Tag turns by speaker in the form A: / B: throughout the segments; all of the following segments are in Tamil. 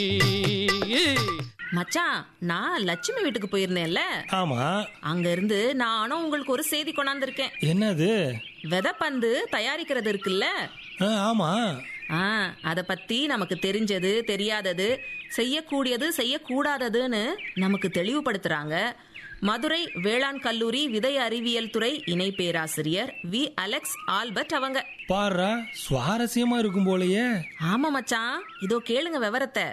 A: மச்சான் நான் லட்சுமி வீட்டுக்கு போயிருந்தேன்ல
B: ஆமா
A: அங்க இருந்து நானும் உங்களுக்கு ஒரு செய்தி கொண்டாந்துருக்கேன்
B: என்னது
A: விதைப்பந்து தயாரிக்கிறது இருக்குல்ல
B: ஆ, ஆமா
A: ஆ அத பத்தி நமக்கு தெரிஞ்சது தெரியாதது செய்யக்கூடியது செய்யக்கூடாததுன்னு நமக்கு தெளிவுபடுத்துறாங்க மதுரை வேளாண் கல்லூரி விதை அறிவியல் துறை இணை பேராசிரியர் வி அலெக்ஸ் ஆல்பர்ட் அவங்க
B: பாருடா சுவாரஸ்யமா இருக்கும் போலயே
A: ஆமா மச்சான் இதோ கேளுங்க விவரத்தை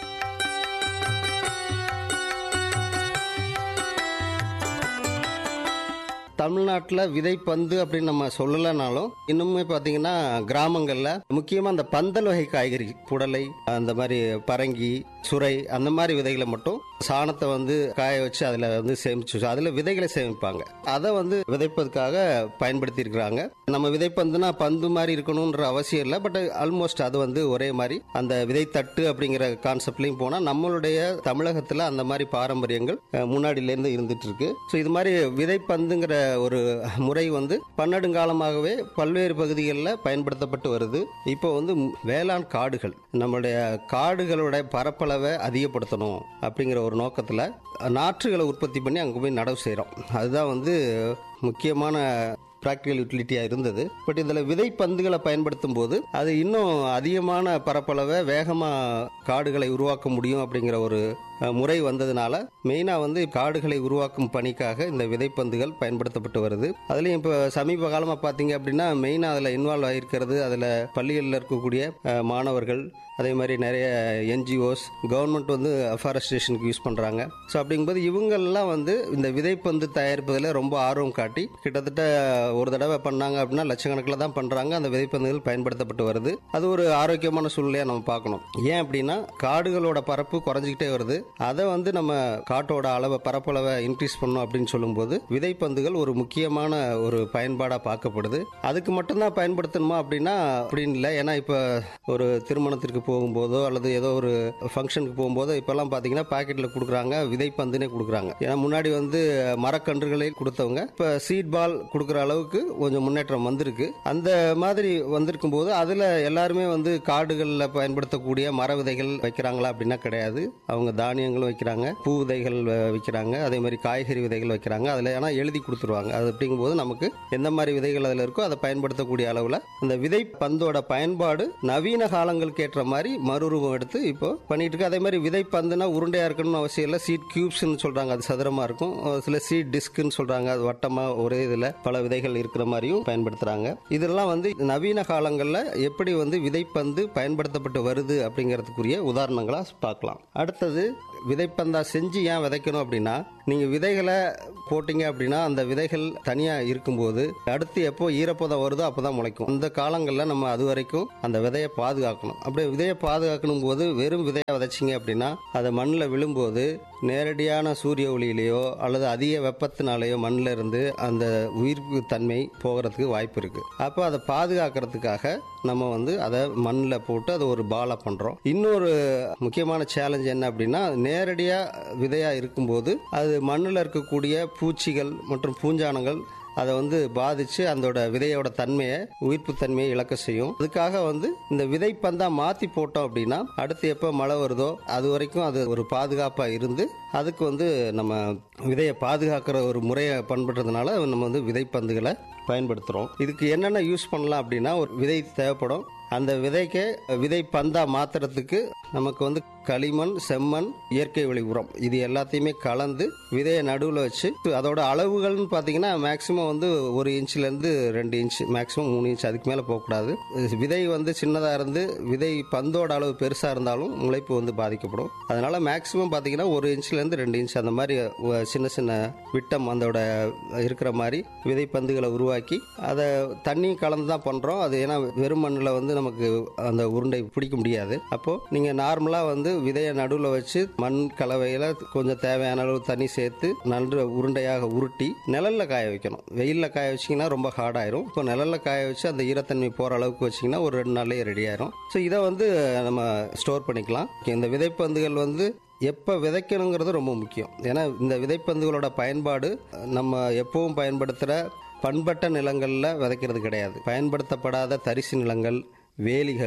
C: தமிழ்நாட்டில் விதைப்பந்து அப்படின்னு நம்ம சொல்லலைனாலும் இன்னுமே பார்த்தீங்கன்னா கிராமங்களில் முக்கியமாக அந்த பந்தல் வகை காய்கறி புடலை அந்த மாதிரி பரங்கி சுரை அந்த மாதிரி விதைகளை மட்டும் சாணத்தை வந்து காய வச்சு அதில் வந்து சேமிச்சு வச்சு அதில் விதைகளை சேமிப்பாங்க அதை வந்து விதைப்பதுக்காக பயன்படுத்தி இருக்கிறாங்க நம்ம விதைப்பந்துனா பந்து மாதிரி இருக்கணுன்ற அவசியம் இல்லை பட் ஆல்மோஸ்ட் அது வந்து ஒரே மாதிரி அந்த விதைத்தட்டு அப்படிங்கிற கான்செப்ட்லையும் போனால் நம்மளுடைய தமிழகத்தில் அந்த மாதிரி பாரம்பரியங்கள் அஹ், முன்னாடியிலேருந்து இருந்துட்டு இருக்கு ஸோ இது மாதிரி விதைப்பந்துங்கிற ஒரு முறை வந்து பன்னெடுங்காலமாகவே பல்வேறு பகுதிகளில் பயன்படுத்தப்பட்டு வருது இப்போ வந்து ம்- வேளாண் காடுகள் நம்மளுடைய காடுகளோட பரப்பளவை அதிகப்படுத்தணும் அப்படிங்கிற ஒரு நோக்கத்தில் நாற்றுகளை உற்பத்தி பண்ணி அங்கே போய் நடவு செய்கிறோம் அதுதான் வந்து முக்கியமான ப்ராக்டிக்கல் யூட்டிலிட்டியாக இருந்தது பட் இதில் விதை பந்துகளை பயன்படுத்தும் போது அது இன்னும் அதிகமான பரப்பளவை வேகமாக காடுகளை உருவாக்க முடியும் அப்படிங்கிற ஒரு அஹ், முறை வந்ததுனால மெயினாக வந்து காடுகளை உருவாக்கும் பணிக்காக இந்த விதைப்பந்துகள் பயன்படுத்தப்பட்டு வருது அதுலேயும் இப்போ சமீப காலமாக பார்த்தீங்க அப்படின்னா மெயினாக அதில் இன்வால்வ் ஆகிருக்கிறது அதில் பள்ளிகளில் இருக்கக்கூடிய அஹ், மாணவர்கள் அதே மாதிரி நிறைய என்ஜிஓஸ் கவர்மெண்ட் வந்து அஃபாரஸ்டேஷனுக்கு யூஸ் பண்ணுறாங்க ஸோ அப்படிங்கும்போது இவங்கெல்லாம் வந்து இந்த விதைப்பந்து தயாரிப்பதில் ரொம்ப ஆர்வம் காட்டி கிட்டத்தட்ட ஒரு தடவை பண்ணாங்க அப்படின்னா லட்சக்கணக்கில் தான் பண்ணுறாங்க அந்த விதைப்பந்துகள் பயன்படுத்தப்பட்டு வருது அது ஒரு ஆரோக்கியமான சூழ்நிலையாக நம்ம பார்க்கணும் ஏன் அப்படின்னா காடுகளோட பரப்பு குறைஞ்சிக்கிட்டே வருது அதை வந்து நம்ம காட்டோட அளவை பரப்பளவை இன்க்ரீஸ் பண்ணணும் அப்படின்னு சொல்லும்போது விதைப்பந்துகள் ஒரு முக்கியமான ஒரு பயன்பாடாக பார்க்கப்படுது அதுக்கு மட்டும்தான் பயன்படுத்தணுமா அப்படின்னா அப்படின்னு இல்லை ஏன்னா இப்போ ஒரு திருமணத்திற்கு போகும்போதோ அல்லது ஏதோ ஒரு ஃபங்க்ஷனுக்கு போகும்போதோ இப்போல்லாம் பார்த்தீங்கன்னா பாக்கெட்டில் கொடுக்குறாங்க விதைப்பந்துனே கொடுக்குறாங்க ஏன்னா முன்னாடி வந்து மரக்கன்றுகளை கொடுத்தவங்க இப்போ சீட் பால் கொடுக்குற அளவுக்கு கொஞ்சம் முன்னேற்றம் வந்திருக்கு அந்த மாதிரி வந்திருக்கும் போது அதில் எல்லாருமே வந்து காடுகளில் பயன்படுத்தக்கூடிய மர விதைகள் வைக்கிறாங்களா அப்படின்னா கிடையாது அவங்க தானியங்களும் வைக்கிறாங்க பூ விதைகள் வ- வைக்கிறாங்க அதே மாதிரி காய்கறி விதைகள் வைக்கிறாங்க அதில் ஆனால் எழுதி கொடுத்துருவாங்க அது அப்படிங்கும்போது நமக்கு எந்த மாதிரி விதைகள் அதில் இருக்கோ அதை பயன்படுத்தக்கூடிய அளவில் அந்த விதை பந்தோட பயன்பாடு நவீன காலங்களுக்கு ஏற்ற மாதிரி மறுரூபம் எடுத்து இப்போ பண்ணிட்டு இருக்கு அதே மாதிரி விதை பந்துனா உருண்டையா இருக்கணும்னு அவசியம் இல்லை சீட் கியூப்ஸ்னு சொல்றாங்க அது சதுரமா இருக்கும் ஒரு சில சீட் டிஸ்க்னு சொல்றாங்க அது வட்டமா ஒரே இதுல பல விதைகள் இருக்கிற மாதிரியும் பயன்படுத்துறாங்க இதெல்லாம் வந்து நவீன காலங்களில் எப்படி வந்து விதைப்பந்து பயன்படுத்தப்பட்டு வருது அப்படிங்கிறதுக்குரிய உதாரணங்களா பார்க்கலாம் அடுத்தது விதைப்பந்தா செஞ்சு ஏன் விதைக்கணும் அப்படின்னா நீங்க விதைகளை போட்டீங்க அப்படின்னா அந்த விதைகள் தனியா இருக்கும்போது அடுத்து எப்போ ஈரப்பதம் வருதோ அப்பதான் முளைக்கும் இந்த காலங்களில் நம்ம அது வரைக்கும் அந்த விதையை பாதுகாக்கணும் அப்படியே விதையை பாதுகாக்கணும் போது வெறும் விதையை விதைச்சிங்க அப்படின்னா அதை மண்ணில் விழும்போது நேரடியான சூரிய ஒளியிலேயோ அல்லது அதிக வெப்பத்தினாலேயோ மண்ணில் இருந்து அந்த உயிர்ப்பு தன்மை போகிறதுக்கு வாய்ப்பு இருக்கு அப்போ அதை பாதுகாக்கிறதுக்காக நம்ம வந்து அதை மண்ணில் போட்டு அதை ஒரு பாலை பண்ணுறோம் இன்னொரு முக்கியமான சேலஞ்ச் என்ன அப்படின்னா நேரடியாக விதையாக இருக்கும்போது அது மண்ணில் இருக்கக்கூடிய பூச்சிகள் மற்றும் பூஞ்சானங்கள் அதை வந்து பாதிச்சு அதோட விதையோட தன்மையை உயிர்ப்பு தன்மையை இழக்க செய்யும் அதுக்காக வந்து இந்த விதை பந்தா மாத்தி போட்டோம் அப்படின்னா அடுத்து எப்போ மழை வருதோ அது வரைக்கும் அது ஒரு பாதுகாப்பா இருந்து அதுக்கு வந்து நம்ம விதையை பாதுகாக்கிற ஒரு முறையை பண்படுறதுனால நம்ம வந்து விதைப்பந்துகளை பயன்படுத்துகிறோம் இதுக்கு என்னென்ன யூஸ் பண்ணலாம் அப்படின்னா ஒரு விதை தேவைப்படும் அந்த விதைக்கு விதை பந்தா மாத்துறதுக்கு நமக்கு வந்து களிமண் செம்மண் இயற்கை வழி உரம் இது எல்லாத்தையுமே கலந்து விதையை நடுவில் வச்சு அதோட அளவுகள்னு பார்த்தீங்கன்னா மேக்ஸிமம் வந்து ஒரு இன்ச்லேருந்து ரெண்டு இன்ச் மேக்ஸிமம் மூணு இன்ச் அதுக்கு மேலே போகக்கூடாது விதை வந்து சின்னதாக இருந்து விதை பந்தோட அளவு பெருசாக இருந்தாலும் முளைப்பு வந்து பாதிக்கப்படும் அதனால மேக்ஸிமம் பார்த்தீங்கன்னா ஒரு இன்ச்லேருந்து ரெண்டு இன்ச் அந்த மாதிரி அஹ், சின்ன சின்ன விட்டம் அதோட இருக்கிற மாதிரி விதை பந்துகளை உருவாக்கி அதை தண்ணி கலந்து தான் பண்ணுறோம் அது ஏன்னா வெறும் மண்ணில் வந்து நமக்கு அந்த உருண்டை பிடிக்க முடியாது அப்போ நீங்க நார்மலா வந்து விதையை நடுவில் வச்சு மண் கலவையில கொஞ்சம் தேவையான அளவு தண்ணி சேர்த்து நன்று உருண்டையாக உருட்டி நிழல்ல காய வைக்கணும் வெயில்ல காய வச்சீங்கன்னா ரொம்ப ஹார்ட் ஆயிரும் இப்போ நிழல்ல காய வச்சு அந்த ஈரத்தன்மை போற அளவுக்கு வச்சீங்கன்னா ஒரு ரெண்டு நாள்லயே ரெடி ஆயிரும் ஸோ இதை வந்து நம்ம ஸ்டோர் பண்ணிக்கலாம் இந்த விதைப்பந்துகள் வந்து எப்போ விதைக்கணுங்கிறது ரொம்ப முக்கியம் ஏன்னா இந்த விதைப்பந்துகளோட பயன்பாடு நம்ம எப்பவும் பயன்படுத்துகிற பண்பட்ட நிலங்களில் விதைக்கிறது கிடையாது பயன்படுத்தப்படாத தரிசு நிலங்கள் வேலிகள்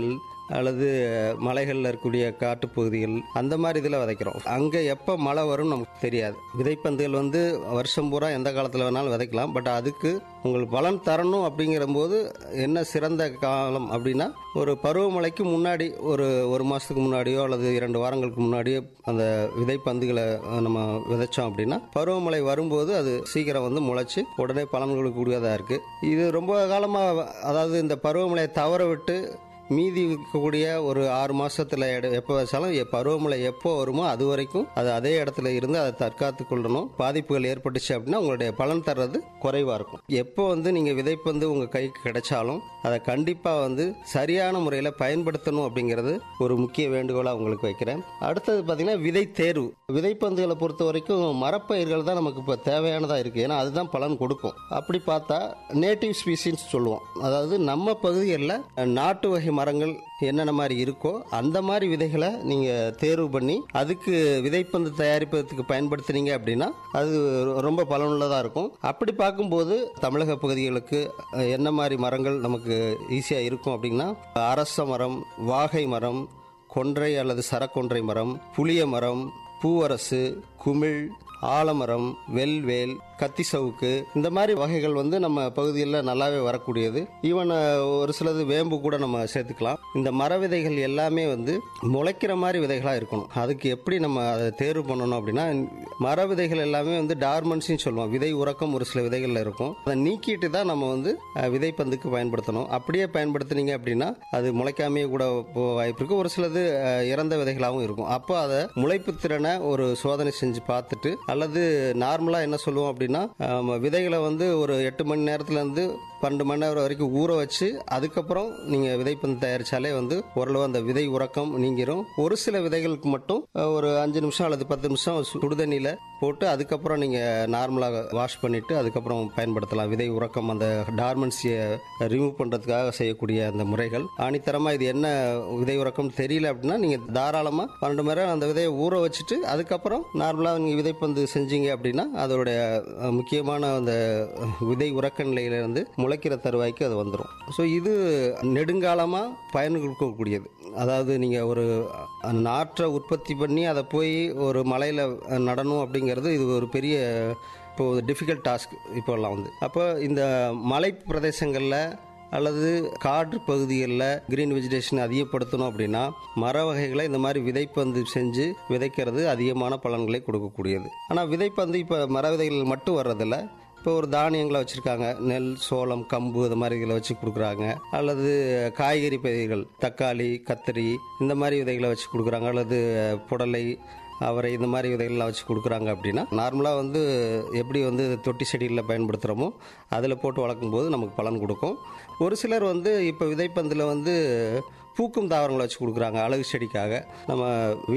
C: அல்லது மலைகளில் இருக்கக்கூடிய காட்டுப்பகுதிகள் அந்த மாதிரி இதில் விதைக்கிறோம் அங்கே எப்போ மழை வரும்னு நமக்கு தெரியாது விதைப்பந்துகள் வந்து வருஷம் பூரா எந்த காலத்தில் வேணாலும் விதைக்கலாம் பட் அதுக்கு உங்களுக்கு பலன் தரணும் அப்படிங்கிற போது என்ன சிறந்த காலம் அப்படின்னா ஒரு பருவமழைக்கு முன்னாடி ஒரு ஒரு மாதத்துக்கு முன்னாடியோ அல்லது இரண்டு வாரங்களுக்கு முன்னாடியோ அந்த விதைப்பந்துகளை நம்ம விதைச்சோம் அப்படின்னா பருவமழை வரும்போது அது சீக்கிரம் வந்து முளைச்சி உடனே பலன் கொடுக்கக்கூடியதாக இருக்குது இது ரொம்ப காலமாக அதாவது இந்த பருவமழையை தவற விட்டு மீதி இருக்கக்கூடிய ஒரு ஆறு மாசத்துல எட- எப்போ வச்சாலும் எ- பருவமழை எப்போ வருமோ அது வரைக்கும் அது அதே இடத்துல இருந்து அதை தற்காத்து கொள்ளணும் பாதிப்புகள் ஏற்பட்டுச்சு அப்படின்னா உங்களுடைய பலன் தர்றது குறைவா இருக்கும் எப்போ வந்து நீங்க விதைப்பந்து உங்க கைக்கு கிடைச்சாலும் அதை கண்டிப்பா வந்து சரியான முறையில் பயன்படுத்தணும் அப்படிங்கிறது ஒரு முக்கிய வேண்டுகோளா உங்களுக்கு வைக்கிறேன் அடுத்தது பார்த்தீங்கன்னா விதை தேர்வு விதைப்பந்துகளை பொறுத்த வரைக்கும் மரப்பயிர்கள் தான் நமக்கு இப்போ தேவையானதா இருக்கு ஏன்னா அதுதான் பலன் கொடுக்கும் அப்படி பார்த்தா நேட்டிவ் ஸ்பீசிஸ் சொல்லுவோம் அதாவது நம்ம பகுதிகளில் நாட்டு வகை மரங்கள் என்னென்ன மாதிரி இருக்கோ அந்த மாதிரி விதைகளை நீங்கள் தேர்வு பண்ணி அதுக்கு விதைப்பந்து தயாரிப்பதற்கு பயன்படுத்துனீங்க அப்படின்னா அது ரொம்ப பலனுள்ளதாக இருக்கும் அப்படி பார்க்கும்போது தமிழக பகுதிகளுக்கு அஹ், என்ன மாதிரி மரங்கள் நமக்கு ஈஸியாக இருக்கும் அப்படின்னா அரச மரம் வாகை மரம் கொன்றை அல்லது சரக்கொன்றை மரம் புளிய மரம் பூவரசு குமிழ் ஆலமரம் வெல்வேல் கத்தி சவுக்கு இந்த மாதிரி வகைகள் வந்து நம்ம பகுதியில் நல்லாவே வரக்கூடியது ஈவன் ஒரு சிலது வேம்பு கூட நம்ம சேர்த்துக்கலாம் இந்த மர விதைகள் எல்லாமே வந்து முளைக்கிற மாதிரி விதைகளாக இருக்கணும் அதுக்கு எப்படி நம்ம அதை தேர்வு பண்ணணும் அப்படின்னா மர விதைகள் எல்லாமே வந்து டார்மன்ஸ்னு சொல்லுவோம் விதை உறக்கம் ஒரு சில விதைகளில் இருக்கும் அதை நீக்கிட்டு தான் நம்ம வந்து அஹ், விதைப்பந்துக்கு பயன்படுத்தணும் அப்படியே பயன்படுத்துனீங்க அப்படின்னா அது முளைக்காமையே கூட போக வாய்ப்பு இருக்கு ஒரு சிலது அஹ், இறந்த விதைகளாகவும் இருக்கும் அப்போ அதை முளைப்பு திறனை ஒரு சோதனை செஞ்சு பார்த்துட்டு அல்லது நார்மலாக என்ன சொல்லுவோம் அப்படின்னா ஆம், விதைகளை வந்து ஒரு எட்டு மணி நேரத்துல இருந்து பன்னெண்டு மணி நேரம் வரைக்கும் ஊற வச்சு அதுக்கப்புறம் நீங்கள் விதைப்பந்து தயாரிச்சாலே வந்து ஓரளவு அந்த விதை உறக்கம் நீங்கிரும் ஒரு சில விதைகளுக்கு மட்டும் அஹ், ஒரு அஞ்சு நிமிஷம் அல்லது பத்து நிமிஷம் சு- சுடுதண்ணியில் போட்டு அதுக்கப்புறம் நீங்கள் நார்மலாக வாஷ் பண்ணிட்டு அதுக்கப்புறம் பயன்படுத்தலாம் விதை உறக்கம் அந்த டார்மன்சியை ரிமூவ் பண்ணுறதுக்காக செய்யக்கூடிய அந்த முறைகள் ஆணித்தரமாக இது என்ன விதை உறக்கம் தெரியல அப்படின்னா நீங்கள் தாராளமாக பன்னெண்டு மணி நேரம் அந்த விதையை ஊற வச்சுட்டு அதுக்கப்புறம் நார்மலாக நீங்கள் விதைப்பந்து செஞ்சீங்க அப்படின்னா அதோடைய அஹ், முக்கியமான அந்த அஹ், விதை உறக்க நிலையிலிருந்து முளைக்கிற தருவாய்க்கு அது வந்துடும் ஸோ இது நெடுங்காலமாக பயன் கொடுக்கக்கூடியது அதாவது நீங்கள் ஒரு அஹ், நாற்றை உற்பத்தி பண்ணி அதை போய் ஒரு மலையில் நடணும் அப்படிங்கிறது இது ஒரு பெரிய இப்போ டிஃபிகல்ட் டாஸ்க் இப்போல்லாம் வந்து அப்போ இந்த மலை பிரதேசங்களில் அல்லது காடு பகுதிகளில் கிரீன் வெஜிடேஷன் அதிகப்படுத்தணும் அப்படின்னா மர வகைகளை இந்த மாதிரி விதைப்பந்து செஞ்சு விதைக்கிறது அதிகமான பலன்களை கொடுக்கக்கூடியது ஆனால் விதைப்பந்து இப்போ மர விதைகள் மட்டும் வர்றதில்ல இப்போ ஒரு தானியங்களை வச்சுருக்காங்க நெல் சோளம் கம்பு இந்த மாதிரி இதில் வச்சு கொடுக்குறாங்க அல்லது காய்கறி பயிர்கள் தக்காளி கத்திரி இந்த மாதிரி விதைகளை வச்சு கொடுக்குறாங்க அல்லது புடலை அவரை இந்த மாதிரி விதைகள்லாம் வச்சு கொடுக்குறாங்க அப்படின்னா நார்மலாக வந்து எப்படி வந்து தொட்டி செடிகளில் பயன்படுத்துகிறோமோ அதில் போட்டு வளர்க்கும் போது நமக்கு பலன் கொடுக்கும் ஒரு சிலர் வந்து இப்போ விதைப்பந்தில் வந்து பூக்கும் தாவரங்களை வச்சு கொடுக்குறாங்க அழகு செடிக்காக நம்ம